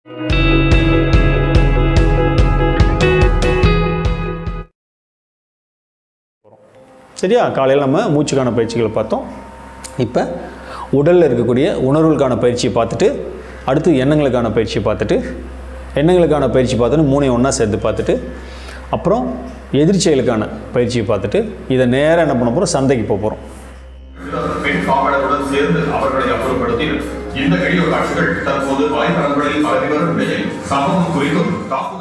சரியா காலையில் நம்ம மூச்சுக்கான பயிற்சிகளை பார்த்தோம் இப்போ உடலில் இருக்கக்கூடிய உணர்வுகளுக்கான பயிற்சியை பார்த்துட்டு அடுத்து எண்ணங்களுக்கான பயிற்சியை பார்த்துட்டு எண்ணங்களுக்கான பயிற்சி பார்த்துட்டு மூணையும் ஒன்றா சேர்த்து பார்த்துட்டு அப்புறம் எதிர்ச்செயலுக்கான பயிற்சியை பார்த்துட்டு இதை நேராக என்ன பண்ண போகிறோம் சந்தைக்கு போக போகிறோம் பெண் காவலருடன் சேர்ந்து அவர்களை அப்புறப்படுத்தி இந்த வீடியோ காட்சிகள் தற்போது வலைதளங்களில் பரவி வரும் நிலையில் சம்பவம் குறித்தும் தாக்குதல்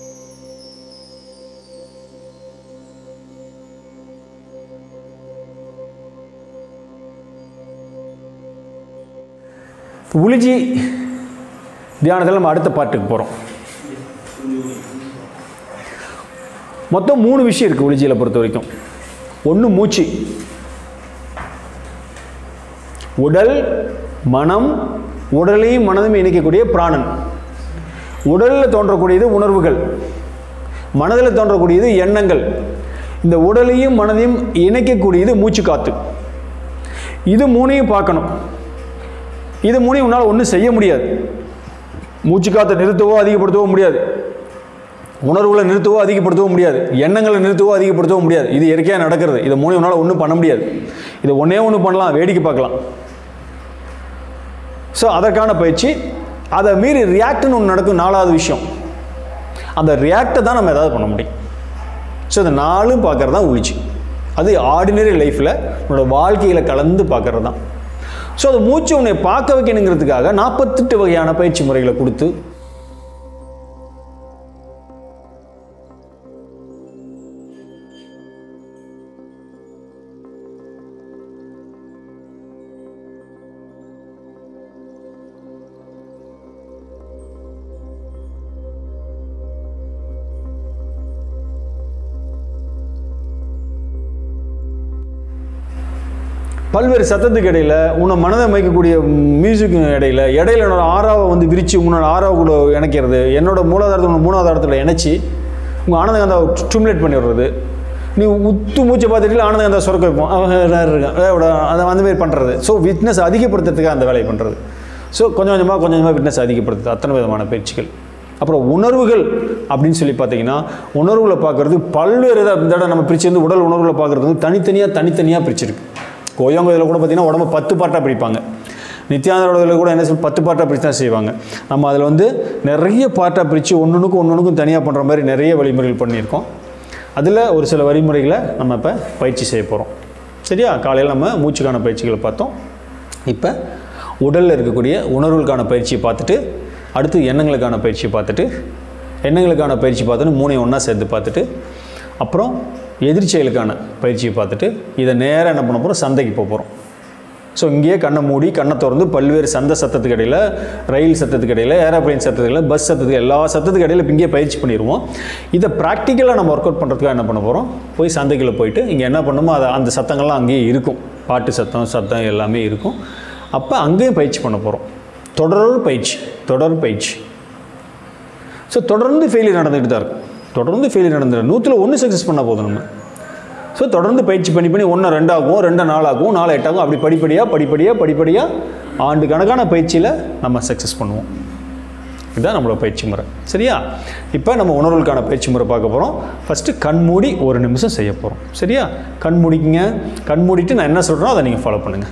உளிஜி தியானத்தில் நம்ம அடுத்த பாட்டுக்கு போகிறோம் மொத்தம் மூணு விஷயம் இருக்குது உளிஜியில் பொறுத்த வரைக்கும் ஒன்று மூச்சு உடல் மனம் உடலையும் மனதையும் இணைக்கக்கூடிய பிராணன் உடலில் தோன்றக்கூடியது உணர்வுகள் மனதில் தோன்றக்கூடியது எண்ணங்கள் இந்த உடலையும் மனதையும் இணைக்கக்கூடியது மூச்சு காத்து இது மூணையும் பார்க்கணும் இது மூணையும் உன்னால் ஒன்றும் செய்ய முடியாது மூச்சு காற்றை நிறுத்தவோ அதிகப்படுத்தவோ முடியாது உணர்வுகளை நிறுத்தவோ அதிகப்படுத்தவோ முடியாது எண்ணங்களை நிறுத்தவோ அதிகப்படுத்தவோ முடியாது இது இயற்கையாக நடக்கிறது இதை மூணு உன்னால் ஒன்றும் பண்ண முடியாது இதை ஒன்றே ஒன்று பண்ணலாம் வேடிக்கை பார்க்கலாம் ஸோ அதற்கான பயிற்சி அதை மீறி ரியாக்ட்னு ஒன்று நடக்கும் நாலாவது விஷயம் அந்த ரியாக்டை தான் நம்ம ஏதாவது பண்ண முடியும் ஸோ இந்த நாலும் பார்க்குறது தான் உளிச்சு அது ஆர்டினரி லைஃப்பில் உன்னோட வாழ்க்கையில் கலந்து பார்க்குறது தான் ஸோ அது மூச்சு உன்னை பார்க்க வைக்கணுங்கிறதுக்காக நாற்பத்தெட்டு வகையான பயிற்சி முறைகளை கொடுத்து பல்வேறு சத்தத்துக்கு இடையில உன்னை மனதை மயக்கக்கூடிய மியூசிக்கு இடையில இடையில என்னோட ஆறாவை வந்து விரித்து உன்னோட ஆறாவை கூட இணைக்கிறது என்னோட மூலாதாரத்தை உன்னோட மூணாவது இடத்துல இணைச்சி உங்கள் ஆனந்தகந்தா ஸ்டிமுலேட் பண்ணி விடுறது நீ உத்து மூச்சை பார்த்துட்டு ஆனந்தகந்தா சுரக்க வைப்போம் அவன் இருக்கான் அதோட அதை அந்த மாதிரி பண்ணுறது ஸோ விட்னஸ் அதிகப்படுத்துறதுக்காக அந்த வேலையை பண்ணுறது ஸோ கொஞ்சம் கொஞ்சமாக கொஞ்சம் கொஞ்சமாக விட்னஸ் அதிகப்படுத்துது அத்தனை விதமான பயிற்சிகள் அப்புறம் உணர்வுகள் அப்படின்னு சொல்லி பார்த்தீங்கன்னா உணர்வுகளை பார்க்குறது பல்வேறு இதை இந்த இடம் நம்ம பிரித்து வந்து உடல் உணர்வுகளை பார்க்குறது வந்து தனித்தனியாக தனித்தனியாக பிரிச்சிருக்கு கோயங்க இதில் கூட பார்த்தீங்கன்னா உடம்பு பத்து பார்ட்டாக பிரிப்பாங்க நித்யானந்தரோட இதில் கூட என்ன சொல் பத்து பார்ட்டாக பிரித்து தான் செய்வாங்க நம்ம அதில் வந்து நிறைய பார்ட்டாக பிரித்து ஒன்றுக்கும் ஒன்றுக்கும் தனியாக பண்ணுற மாதிரி நிறைய வழிமுறைகள் பண்ணியிருக்கோம் அதில் ஒரு சில வழிமுறைகளை நம்ம இப்போ பயிற்சி செய்ய போகிறோம் சரியா காலையில் நம்ம மூச்சுக்கான பயிற்சிகளை பார்த்தோம் இப்போ உடலில் இருக்கக்கூடிய உணர்வுகளுக்கான பயிற்சியை பார்த்துட்டு அடுத்து எண்ணங்களுக்கான பயிற்சியை பார்த்துட்டு எண்ணங்களுக்கான பயிற்சி பார்த்துட்டு மூணையும் ஒன்றா சேர்த்து பார்த்துட்டு அப்புறம் எதிர்ச்செயலுக்கான பயிற்சியை பார்த்துட்டு இதை நேராக என்ன பண்ண போகிறோம் சந்தைக்கு போக போகிறோம் ஸோ இங்கேயே கண்ணை மூடி கண்ணை திறந்து பல்வேறு சந்தை சத்தத்துக்கு இடையில் ரயில் சத்தத்துக்கு இடையில் ஏரோப்ளைன் சத்தத்துக்கு இடையில பஸ் சத்தத்துக்கு எல்லா சத்தத்துக்கு இடையில இப்போ இங்கேயே பயிற்சி பண்ணிடுவோம் இதை ப்ராக்டிக்கலாக நம்ம ஒர்க் அவுட் பண்ணுறதுக்காக என்ன பண்ண போகிறோம் போய் சந்தைக்குள்ள போயிட்டு இங்கே என்ன பண்ணுமோ அதை அந்த சத்தங்கள்லாம் அங்கேயே இருக்கும் பாட்டு சத்தம் சத்தம் எல்லாமே இருக்கும் அப்போ அங்கேயும் பயிற்சி பண்ண போகிறோம் தொடர் பயிற்சி தொடர் பயிற்சி ஸோ தொடர்ந்து ஃபெயிலியர் நடந்துகிட்டு தான் இருக்கும் தொடர்ந்து ஃபெயிலியர் நடந்துடும் நூற்றில் ஒன்று சக்ஸஸ் பண்ணால் போதும் நம்ம ஸோ தொடர்ந்து பயிற்சி பண்ணி பண்ணி ஒன்று ரெண்டாகும் ரெண்டு நாளாகும் நாலு எட்டாகும் அப்படி படிப்படியாக படிப்படியாக படிப்படியாக ஆண்டு கணக்கான பயிற்சியில் நம்ம சக்ஸஸ் பண்ணுவோம் இதுதான் நம்மளோட பயிற்சி முறை சரியா இப்போ நம்ம உணர்வுகளுக்கான பயிற்சி முறை பார்க்க போகிறோம் ஃபஸ்ட்டு கண் மூடி ஒரு நிமிஷம் செய்ய போகிறோம் சரியா கண் மூடிக்குங்க கண் மூடிட்டு நான் என்ன சொல்கிறேனோ அதை நீங்கள் ஃபாலோ பண்ணுங்கள்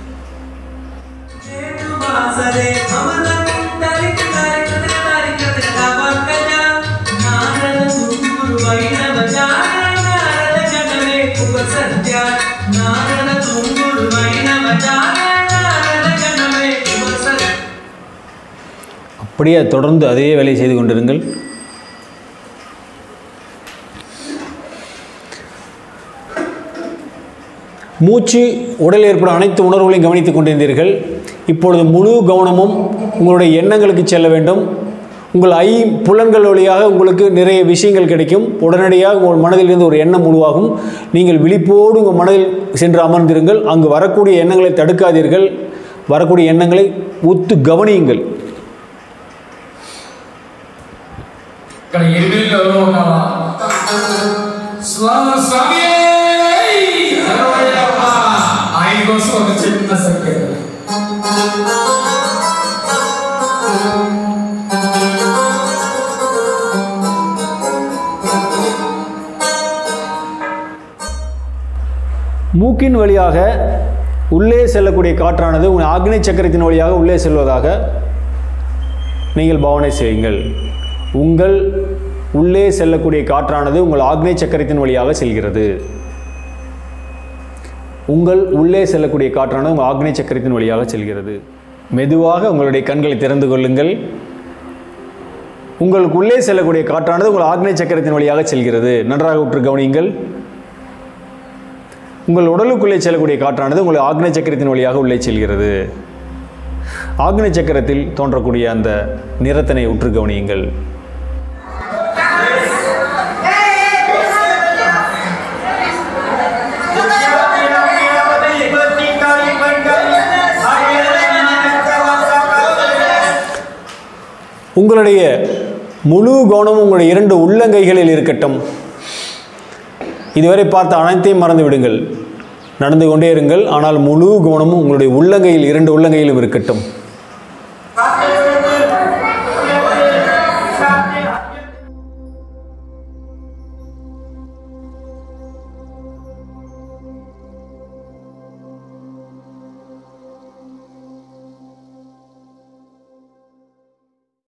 வாசலே அமரன் தரிக்கு தரிக்கு தரிக்கு கவக்கஜா நாரத துங்குரு வைணவ ஜான நாரத ஜனமே உபசத்ய நாரத துங்குரு வைணவ ஜான நாரத ஜனமே உபசத்ய அப்படியே தொடர்ந்து அதே வேலையை செய்து கொண்டிருங்கள் மூச்சு உடலில் ஏற்படும் அனைத்து உணர்வுகளையும் கவனித்துக் கொண்டிருந்தீர்கள் இப்பொழுது முழு கவனமும் உங்களுடைய எண்ணங்களுக்கு செல்ல வேண்டும் உங்கள் ஐ புலன்கள் வழியாக உங்களுக்கு நிறைய விஷயங்கள் கிடைக்கும் உடனடியாக உங்கள் மனதில் இருந்து ஒரு எண்ணம் உருவாகும் நீங்கள் விழிப்போடு உங்கள் மனதில் சென்று அமர்ந்திருங்கள் அங்கு வரக்கூடிய எண்ணங்களை தடுக்காதீர்கள் வரக்கூடிய எண்ணங்களை உத்து கவனியுங்கள் ఇక్కడ ఎనిమిదిలో ఉన్నావా స్వామి స్వామి ఆయన కోసం ఒక చిన్న సంకేతం மூக்கின் வழியாக உள்ளே செல்லக்கூடிய காற்றானது உங்கள் ஆக்னி சக்கரத்தின் வழியாக உள்ளே செல்வதாக நீங்கள் பாவனை செய்யுங்கள் உங்கள் உள்ளே செல்லக்கூடிய காற்றானது உங்கள் ஆக்னேய சக்கரத்தின் வழியாக செல்கிறது உங்கள் உள்ளே செல்லக்கூடிய காற்றானது உங்கள் ஆக்னேய சக்கரத்தின் வழியாக செல்கிறது மெதுவாக உங்களுடைய கண்களை திறந்து கொள்ளுங்கள் உங்களுக்கு உள்ளே செல்லக்கூடிய காற்றானது உங்கள் ஆக்னேய சக்கரத்தின் வழியாக செல்கிறது நன்றாக உற்று கவனியுங்கள் உங்கள் உடலுக்குள்ளே செல்லக்கூடிய காற்றானது உங்கள் ஆக்னேய சக்கரத்தின் வழியாக உள்ளே செல்கிறது ஆக்னேய சக்கரத்தில் தோன்றக்கூடிய அந்த நிறத்தினை உற்று கவனியுங்கள் உங்களுடைய முழு கவனமும் உங்களுடைய இரண்டு உள்ளங்கைகளில் இருக்கட்டும் இதுவரை பார்த்த அனைத்தையும் மறந்து விடுங்கள் நடந்து கொண்டே இருங்கள் ஆனால் முழு கவனமும் உங்களுடைய உள்ளங்கையில் இரண்டு உள்ளங்கையிலும் இருக்கட்டும்